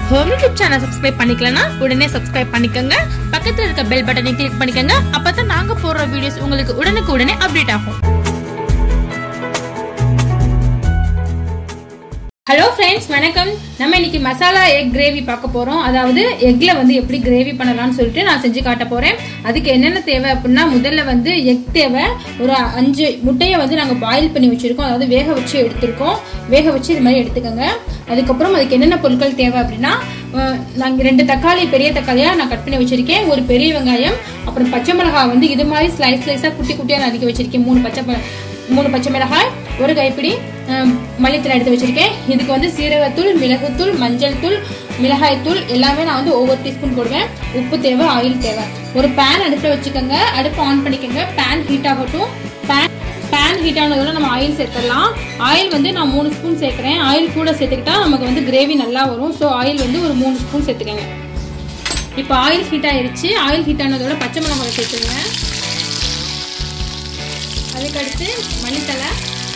home YouTube channel subscribe பண்ணிக்கலனா உடனே subscribe பண்ணிக்கோங்க பக்கத்துல இருக்க பெல் பட்டனை கிளிக் பண்ணிக்கோங்க அப்பதான் நாங்க போடுற வீடியோஸ் உங்களுக்கு உடனுக்கு உடனே அப்டேட் ஆகும் ஹலோ ஃப்ரெண்ட்ஸ் வணக்கம் நம்ம இன்னைக்கு மசாலா எக் கிரேவி பார்க்க போகிறோம் அதாவது எக்கில் வந்து எப்படி கிரேவி பண்ணலாம்னு சொல்லிட்டு நான் செஞ்சு காட்ட போகிறேன் அதுக்கு என்னென்ன தேவை அப்படின்னா முதல்ல வந்து எக் தேவை ஒரு அஞ்சு முட்டையை வந்து நாங்கள் பாயில் பண்ணி வச்சுருக்கோம் அதாவது வேக வச்சு எடுத்திருக்கோம் வேக வச்சு இது மாதிரி எடுத்துக்கோங்க அதுக்கப்புறம் அதுக்கு என்னென்ன பொருட்கள் தேவை அப்படின்னா நாங்கள் ரெண்டு தக்காளி பெரிய தக்காளியாக நான் கட் பண்ணி வச்சுருக்கேன் ஒரு பெரிய வெங்காயம் அப்புறம் பச்சை மிளகாய் வந்து இது மாதிரி ஸ்லைஸ் ஸ்லைஸாக குட்டி குட்டியாக நறுக்கி வச்சுருக்கேன் மூணு பச்சை மிள- மூணு பச்சை மிளகாய் ஒரு கைப்பிடி அஹ், மல்லித்தூள் எடுத்து வச்சிருக்கேன் இதுக்கு வந்து சீரகத்தூள் மிளகுத்தூள் மஞ்சள் தூள் மிளகாய் தூள் எல்லாமே நான் வந்து ஒவ்வொரு டீஸ்பூன் போடுவேன் உப்பு தேவை ஆயில் தேவை ஒரு பேன் அடுப்பில் வச்சுக்கோங்க அடுப்பு ஆன் பண்ணிக்கோங்க பேன் ஹீட் ஆகட்டும் பேன் பேன் ஹீட் ஆனதோட நம்ம ஆயில் சேர்த்துடலாம் ஆயில் வந்து நான் மூணு ஸ்பூன் சேர்க்குறேன் ஆயில் கூட சேர்த்துக்கிட்டா நமக்கு வந்து கிரேவி நல்லா வரும் ஸோ ஆயில் வந்து ஒரு மூணு ஸ்பூன் சேர்த்துக்கோங்க இப்போ ஆயில் ஹீட் ஆயிருச்சு ஆயில் ஹீட் ஆனதோட பச்சை மிளகாய் சேர்த்துங்க அதுக்கடுத்து மல்லித்தலை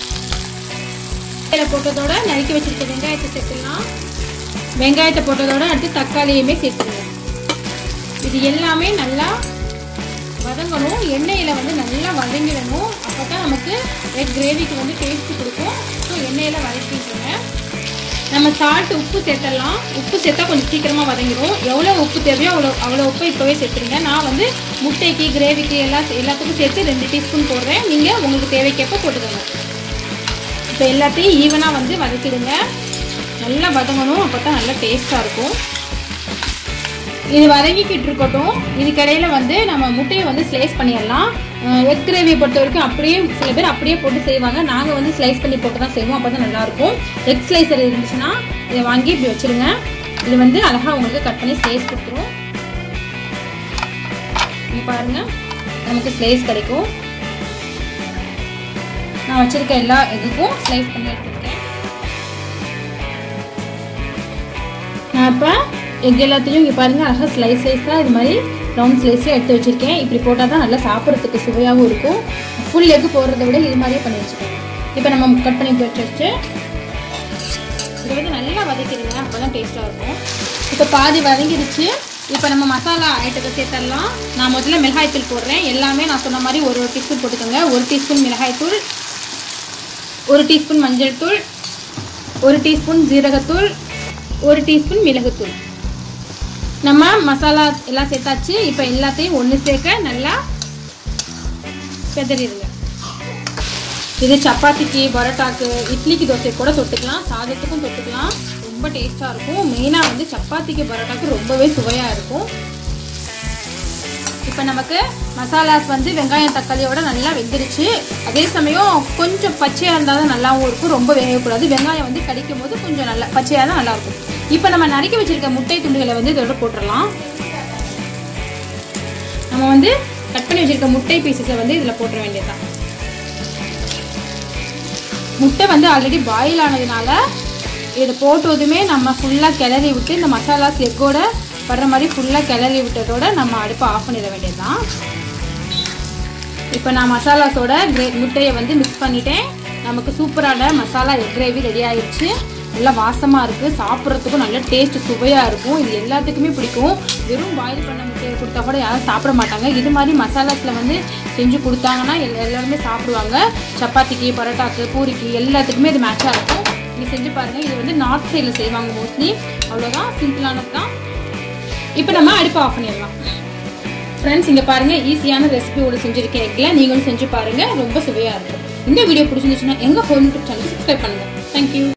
இதில் போட்டதோட நறுக்கி வச்சிருக்க வெங்காயத்தை சேர்த்துடலாம் வெங்காயத்தை போட்டதோட அடுத்து தக்காளியுமே சேர்த்துருங்க இது எல்லாமே நல்லா வதங்கணும் எண்ணெயில் வந்து நல்லா வதங்கிடணும் அப்போ தான் நமக்கு எக் கிரேவிக்கு வந்து டேஸ்ட் கொடுக்கும் ஸோ எண்ணெயில் வதக்கிட்டுருங்க நம்ம சால்ட் உப்பு சேர்த்துடலாம் உப்பு சேர்த்தா கொஞ்சம் சீக்கிரமாக வதங்கிடும் எவ்வளோ உப்பு தேவையோ அவ்வளோ அவ்வளோ உப்பு இப்போவே சேர்த்துருங்க நான் வந்து முட்டைக்கு கிரேவிக்கு எல்லாம் எல்லாத்துக்கும் சேர்த்து ரெண்டு டீஸ்பூன் போடுறேன் நீங்கள் உங்களுக்கு தேவைக்கேற்ப போட்டுக்கோங்க இப்போ எல்லாத்தையும் ஈவனாக வந்து வதக்கிடுங்க நல்லா வதங்கணும் அப்போ தான் நல்லா டேஸ்ட்டாக இருக்கும் இது வதங்கிக்கிட்டு இருக்கட்டும் இதுக்கிடையில் வந்து நம்ம முட்டையை வந்து ஸ்லைஸ் பண்ணிடலாம் எக் கிரேவியை பொறுத்த வரைக்கும் அப்படியே சில பேர் அப்படியே போட்டு செய்வாங்க நாங்கள் வந்து ஸ்லைஸ் பண்ணி போட்டு தான் செய்வோம் அப்போ தான் நல்லாயிருக்கும் எக் ஸ்லைசர் இருந்துச்சுன்னா இதை வாங்கி இப்படி வச்சுருங்க இது வந்து அழகாக உங்களுக்கு கட் பண்ணி ஸ்லைஸ் கொடுத்துரும் இங்கே பாருங்கள் நமக்கு ஸ்லைஸ் கிடைக்கும் நான் வச்சிருக்க எல்லா எதுக்கும் ஸ்லைஸ் பண்ணி எடுத்துருக்கேன் நான் இப்போ எக் எல்லாத்தையும் இங்கே பாருங்கள் அழகாக ஸ்லைஸ் ஸ்லைஸாக இது மாதிரி ரவுண்ட் ஸ்லைஸில் எடுத்து வச்சுருக்கேன் இப்படி போட்டால் தான் நல்லா சாப்பிட்றதுக்கு சுவையாகவும் இருக்கும் ஃபுல் எக் போடுறத விட இது மாதிரியே பண்ணி வச்சுக்கோங்க இப்போ நம்ம கட் பண்ணி வச்சு வச்சு இதை வந்து நல்லா வதக்கிடுங்க அப்போ தான் டேஸ்ட்டாக இருக்கும் இப்போ பாதி வதங்கிடுச்சு இப்போ நம்ம மசாலா ஐட்டத்தை சேர்த்துடலாம் நான் முதல்ல மிளகாய்த்தூள் போடுறேன் எல்லாமே நான் சொன்ன மாதிரி ஒரு ஒரு டீஸ்பூன் போட்டுக்கோங்க ஒரு டீஸ்பூன் மிளகாய்த்தூள் ஒரு டீஸ்பூன் மஞ்சள் தூள் ஒரு டீஸ்பூன் ஜீரகத்தூள் ஒரு டீஸ்பூன் மிளகுத்தூள் நம்ம மசாலா எல்லாம் சேர்த்தாச்சு இப்போ எல்லாத்தையும் ஒன்று சேர்க்க நல்லா பெதறிடுங்க இது சப்பாத்திக்கு பரோட்டாக்கு இட்லிக்கு தோசை கூட தொட்டுக்கலாம் சாதத்துக்கும் தொட்டுக்கலாம் ரொம்ப டேஸ்ட்டாக இருக்கும் மெயினாக வந்து சப்பாத்திக்கு பரோட்டாக்கு ரொம்பவே சுவையாக இருக்கும் இப்போ நமக்கு மசாலாஸ் வந்து வெங்காயம் தக்காளியோட நல்லா வெந்துருச்சு அதே சமயம் கொஞ்சம் பச்சையாக இருந்தால் தான் நல்லாவும் இருக்கும் ரொம்ப வேகக்கூடாது வெங்காயம் வந்து கடிக்கும் போது கொஞ்சம் நல்லா பச்சையாக தான் நல்லா இருக்கும் இப்போ நம்ம நறுக்கி வச்சிருக்க முட்டை துண்டுகளை வந்து இதோட போட்டுடலாம் நம்ம வந்து கட் பண்ணி வச்சிருக்க முட்டை பீசஸை வந்து இதில் போட்டுற வேண்டியதுதான் முட்டை வந்து ஆல்ரெடி பாயில் ஆனதுனால இதை போட்டதுமே நம்ம ஃபுல்லாக கிளறி விட்டு இந்த மசாலாஸ் எக்கோட படுற மாதிரி ஃபுல்லாக கிளறி விட்டதோட நம்ம அடுப்பை ஆஃப் பண்ணிட வேண்டியதுதான் இப்போ நான் மசாலாஸோட கிரே முட்டையை வந்து மிக்ஸ் பண்ணிட்டேன் நமக்கு சூப்பரான மசாலா எக் கிரேவி ரெடி ஆயிடுச்சு நல்லா வாசமாக இருக்குது சாப்பிட்றதுக்கும் நல்ல டேஸ்ட் சுவையாக இருக்கும் இது எல்லாத்துக்குமே பிடிக்கும் வெறும் பாயில் பண்ண முட்டையை கொடுத்தா கூட யாரும் சாப்பிட மாட்டாங்க இது மாதிரி மசாலாஸில் வந்து செஞ்சு கொடுத்தாங்கன்னா எல் எல்லாருமே சாப்பிடுவாங்க சப்பாத்திக்கு பரோட்டாக்கு பூரிக்கு எல்லாத்துக்குமே இது மேட்சாக இருக்கும் நீங்கள் செஞ்சு பாருங்கள் இது வந்து நார்த் சைடில் செய்வாங்க மோஸ்ட்லி அவ்வளோதான் சிம்பிளானது தான் இப்போ நம்ம அடுப்பை ஆஃப் பண்ணிடலாம் ஃப்ரெண்ட்ஸ் இங்கே பாருங்கள் ஈஸியான ரெசிபியோட செஞ்சுருக்கேன் எக்கில் நீங்களும் செஞ்சு பாருங்கள் ரொம்ப சுவையாக இருக்கும் இந்த வீடியோ பிடிச்சிருந்துச்சுன்னா எங்கள் ஹோம் யூடியூப் சேனல் சப்ஸ்கிரைப் பண்ணுங்கள் தேங்க்யூ